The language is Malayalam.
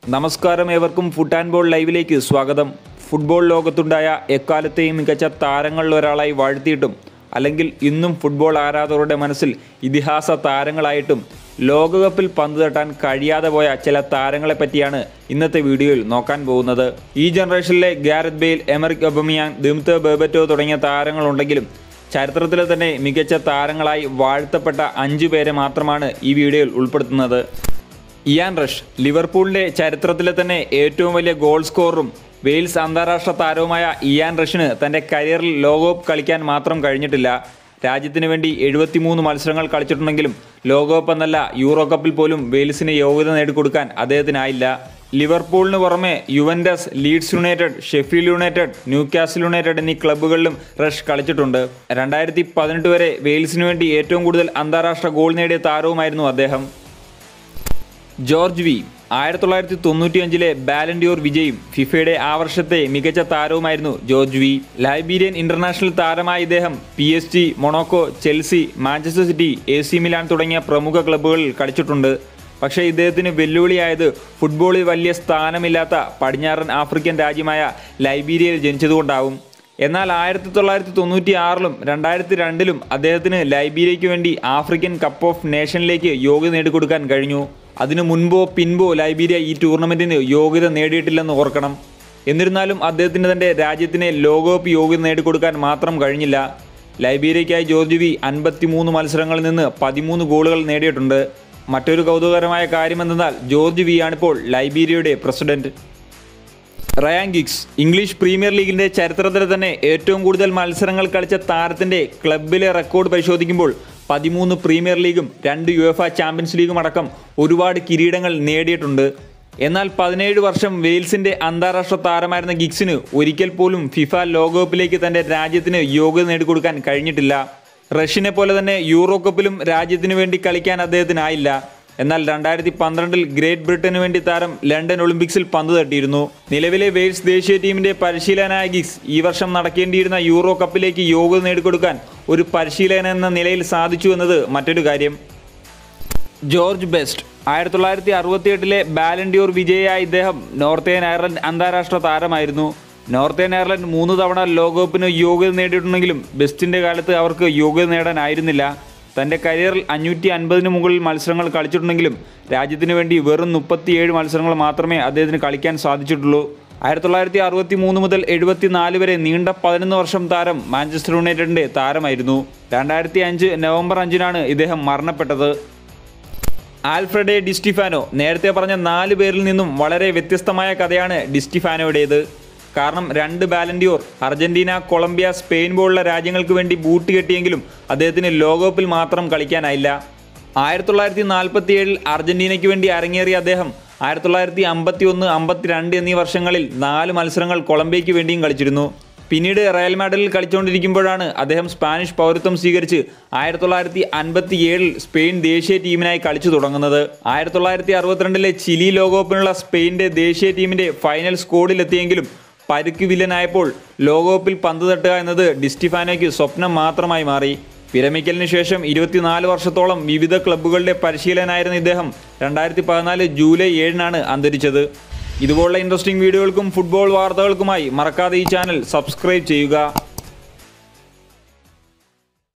നമസ്കാരം ഏവർക്കും ഫുഡ് ആൻഡ് ബോൾ ലൈവിലേക്ക് സ്വാഗതം ഫുട്ബോൾ ലോകത്തുണ്ടായ എക്കാലത്തെയും മികച്ച താരങ്ങളിൽ ഒരാളായി വാഴ്ത്തിയിട്ടും അല്ലെങ്കിൽ ഇന്നും ഫുട്ബോൾ ആരാധകരുടെ മനസ്സിൽ ഇതിഹാസ താരങ്ങളായിട്ടും ലോകകപ്പിൽ പന്ത് തട്ടാൻ കഴിയാതെ പോയ ചില താരങ്ങളെ പറ്റിയാണ് ഇന്നത്തെ വീഡിയോയിൽ നോക്കാൻ പോകുന്നത് ഈ ജനറേഷനിലെ ഗാരത് ബെയിൽ എമറിക് ഒബമിയാൻ ദിംത ബെബറ്റോ തുടങ്ങിയ താരങ്ങളുണ്ടെങ്കിലും ചരിത്രത്തിലെ തന്നെ മികച്ച താരങ്ങളായി വാഴ്ത്തപ്പെട്ട അഞ്ചു പേരെ മാത്രമാണ് ഈ വീഡിയോയിൽ ഉൾപ്പെടുത്തുന്നത് ഇയാൻ റഷ് ലിവർപൂളിന്റെ ചരിത്രത്തിലെ തന്നെ ഏറ്റവും വലിയ ഗോൾ സ്കോററും വെയിൽസ് അന്താരാഷ്ട്ര താരവുമായ ഇയാൻ റഷിന് തന്റെ കരിയറിൽ ലോകകപ്പ് കളിക്കാൻ മാത്രം കഴിഞ്ഞിട്ടില്ല രാജ്യത്തിന് വേണ്ടി എഴുപത്തിമൂന്ന് മത്സരങ്ങൾ കളിച്ചിട്ടുണ്ടെങ്കിലും ലോകകപ്പ് എന്നല്ല യൂറോ കപ്പിൽ പോലും വെയിൽസിന് യോഗ്യത നേടിക്കൊടുക്കാൻ അദ്ദേഹത്തിനായില്ല ലിവർപൂളിന് പുറമെ Juventus Leeds United Sheffield United Newcastle United എന്നീ ക്ലബ്ബുകളിലും റഷ് കളിച്ചിട്ടുണ്ട് രണ്ടായിരത്തി പതിനെട്ട് വരെ വെയിൽസിന് വേണ്ടി ഏറ്റവും കൂടുതൽ അന്താരാഷ്ട്ര ഗോൾ നേടിയ താരവുമായിരുന്നു അദ്ദേഹം ജോർജ് വി ആയിരത്തി തൊള്ളായിരത്തി തൊണ്ണൂറ്റി അഞ്ചിലെ ബാലൻഡിയോർ വിജയും ഫിഫയുടെ ആ വർഷത്തെ മികച്ച താരവുമായിരുന്നു ജോർജ് വി ലൈബീരിയൻ ഇന്റർനാഷണൽ താരമായ ഇദ്ദേഹം P S G Monaco Chelsea Manchester City A C Milan തുടങ്ങിയ പ്രമുഖ ക്ലബ്ബുകളിൽ കളിച്ചിട്ടുണ്ട് പക്ഷേ ഇദ്ദേഹത്തിന് വെല്ലുവിളിയായത് ഫുട്ബോളിൽ വലിയ സ്ഥാനമില്ലാത്ത പടിഞ്ഞാറൻ ആഫ്രിക്കൻ രാജ്യമായ ലൈബീരിയയിൽ ജനിച്ചതുകൊണ്ടാവും എന്നാൽ ആയിരത്തി തൊള്ളായിരത്തി തൊണ്ണൂറ്റി ആറിലും രണ്ടായിരത്തി രണ്ടിലും അദ്ദേഹത്തിന് ലൈബീരിയയ്ക്ക് വേണ്ടി ആഫ്രിക്കൻ കപ്പ് ഓഫ് നേഷനിലേക്ക് യോഗ്യത നേടിക്കൊടുക്കാൻ കഴിഞ്ഞു അതിനു മുൻപോ പിൻപോ ലൈബീരിയ ഈ ടൂർണമെന്റിന് യോഗ്യത നേടിയിട്ടില്ലെന്ന് ഓർക്കണം എന്നിരുന്നാലും അദ്ദേഹത്തിന് തന്റെ രാജ്യത്തിന് ലോകകപ്പ് യോഗ്യത നേടിക്കൊടുക്കാൻ മാത്രം കഴിഞ്ഞില്ല ലൈബീരിയയ്ക്കായി ജോർജ് വി അൻപത്തിമൂന്ന് മത്സരങ്ങളിൽ നിന്ന് പതിമൂന്ന് ഗോളുകൾ നേടിയിട്ടുണ്ട് മറ്റൊരു കൗതുകകരമായ കാര്യമെന്തെന്നാൽ ജോർജ് വി ആണിപ്പോൾ ലൈബീരിയയുടെ president Ryan Giggs English Premier ലീഗിന്റെ ചരിത്രത്തിൽ തന്നെ ഏറ്റവും കൂടുതൽ മത്സരങ്ങൾ കളിച്ച താരത്തിന്റെ ക്ലബിലെ റെക്കോർഡ് പരിശോധിക്കുമ്പോൾ പതിമൂന്ന് പ്രീമിയർ ലീഗും രണ്ട് യു എഫ് ചാമ്പ്യൻസ് ലീഗും അടക്കം ഒരുപാട് കിരീടങ്ങൾ നേടിയിട്ടുണ്ട് എന്നാൽ പതിനേഴ് വർഷം വെയിൽസിന്റെ അന്താരാഷ്ട്ര താരമായിരുന്ന ഗിഗ്സിന് ഒരിക്കൽ പോലും ഫിഫ ലോകകപ്പിലേക്ക് തന്റെ രാജ്യത്തിന് യോഗ്യത നേടിക്കൊടുക്കാൻ കഴിഞ്ഞിട്ടില്ല റഷ്യനെ പോലെ തന്നെ യൂറോ കപ്പിലും രാജ്യത്തിന് വേണ്ടി കളിക്കാൻ അദ്ദേഹത്തിനായില്ല എന്നാൽ രണ്ടായിരത്തി പന്ത്രണ്ടിൽ ഗ്രേറ്റ് ബ്രിട്ടന് വേണ്ടി താരം ലണ്ടൻ ഒളിമ്പിക്സിൽ പന്ത് തട്ടിയിരുന്നു നിലവിലെ വെയിൽസ് ദേശീയ ടീമിന്റെ പരിശീലനായ ഗിഗ്സ് ഈ വർഷം നടക്കേണ്ടിയിരുന്ന യൂറോ കപ്പിലേക്ക് യോഗ്യത നേടിക്കൊടുക്കാൻ ഒരു പരിശീലകൻ എന്ന നിലയിൽ സാധിച്ചു എന്നത് മറ്റൊരു കാര്യം ജോർജ് ബെസ്റ്റ് ആയിരത്തി തൊള്ളായിരത്തി അറുപത്തിയെട്ടിലെ ബാലൻഡിയോർ വിജയിയായ ഇദ്ദേഹം നോർത്തേൺ അയർലൻഡ് അന്താരാഷ്ട്ര താരമായിരുന്നു നോർത്തേൺ അയർലൻഡ് മൂന്ന് തവണ ലോകകപ്പിന് യോഗ്യത നേടിയിട്ടുണ്ടെങ്കിലും ബെസ്റ്റിന്റെ കാലത്ത് അവർക്ക് യോഗ്യത നേടാനായിരുന്നില്ല തന്റെ കരിയറിൽ അഞ്ഞൂറ്റി അൻപതിന് മുകളിൽ മത്സരങ്ങൾ കളിച്ചിട്ടുണ്ടെങ്കിലും രാജ്യത്തിന് വേണ്ടി വെറും മുപ്പത്തിയേഴ് മത്സരങ്ങൾ മാത്രമേ അദ്ദേഹത്തിന് കളിക്കാൻ സാധിച്ചിട്ടുള്ളൂ ആയിരത്തി തൊള്ളായിരത്തി അറുപത്തി മൂന്ന് മുതൽ എഴുപത്തിനാല് വരെ നീണ്ട പതിനൊന്ന് വർഷം താരം മാഞ്ചസ്റ്റർ യുണൈറ്റഡിന്റെ താരമായിരുന്നു രണ്ടായിരത്തി അഞ്ച് നവംബർ അഞ്ചിനാണ് ഇദ്ദേഹം മരണപ്പെട്ടത് ആൽഫ്രഡെ ഡിസ്റ്റിഫാനോ നേരത്തെ പറഞ്ഞ നാല് പേരിൽ നിന്നും വളരെ വ്യത്യസ്തമായ കഥയാണ് ഡിസ്റ്റിഫാനോയുടേത് കാരണം രണ്ട് ബാലൻഡിയോർ അർജന്റീന കൊളംബിയ സ്പെയിൻ പോലുള്ള രാജ്യങ്ങൾക്ക് വേണ്ടി ബൂട്ട് കെട്ടിയെങ്കിലും അദ്ദേഹത്തിന് ലോകകപ്പിൽ മാത്രം കളിക്കാനായില്ല ആയിരത്തി തൊള്ളായിരത്തി നാൽപ്പത്തി ഏഴിൽ അർജന്റീനയ്ക്ക് വേണ്ടി അരങ്ങേറിയ അദ്ദേഹം ആയിരത്തി തൊള്ളായിരത്തി അമ്പത്തി ഒന്ന് അമ്പത്തിരണ്ട് എന്നീ വർഷങ്ങളിൽ നാല് മത്സരങ്ങൾ കൊളംബിയയ്ക്ക് വേണ്ടിയും കളിച്ചിരുന്നു പിന്നീട് റയൽ മാഡലിൽ കളിച്ചുകൊണ്ടിരിക്കുമ്പോഴാണ് അദ്ദേഹം സ്പാനിഷ് പൗരത്വം സ്വീകരിച്ച് ആയിരത്തി തൊള്ളായിരത്തി അൻപത്തി ഏഴിൽ സ്പെയിൻ ദേശീയ ടീമിനായി കളിച്ചു തുടങ്ങുന്നത് ആയിരത്തി തൊള്ളായിരത്തി അറുപത്തിരണ്ടിലെ ചിലി ലോകകപ്പിനുള്ള സ്പെയിൻ്റെ ദേശീയ ടീമിന്റെ ഫൈനൽ സ്കോഡിലെത്തിയെങ്കിലും പരുക്ക് വില്ലനായപ്പോൾ ലോകകപ്പിൽ പന്ത് തട്ടുക എന്നത് ഡിസ്റ്റിഫാനോയ്ക്ക് സ്വപ്നം മാത്രമായി മാറി വിരമിക്കലിന് ശേഷം ഇരുപത്തിനാല് വർഷത്തോളം വിവിധ ക്ലബ്ബുകളുടെ പരിശീലനായിരുന്ന ഇദ്ദേഹം രണ്ടായിരത്തി പതിനാല് ജൂലൈ ഏഴിനാണ് അന്തരിച്ചത് ഇതുപോലുള്ള ഇൻട്രസ്റ്റിംഗ് വീഡിയോകൾക്കും ഫുട്ബോൾ വാർത്തകൾക്കുമായി മറക്കാതെ ഈ ചാനൽ സബ്സ്ക്രൈബ് ചെയ്യുക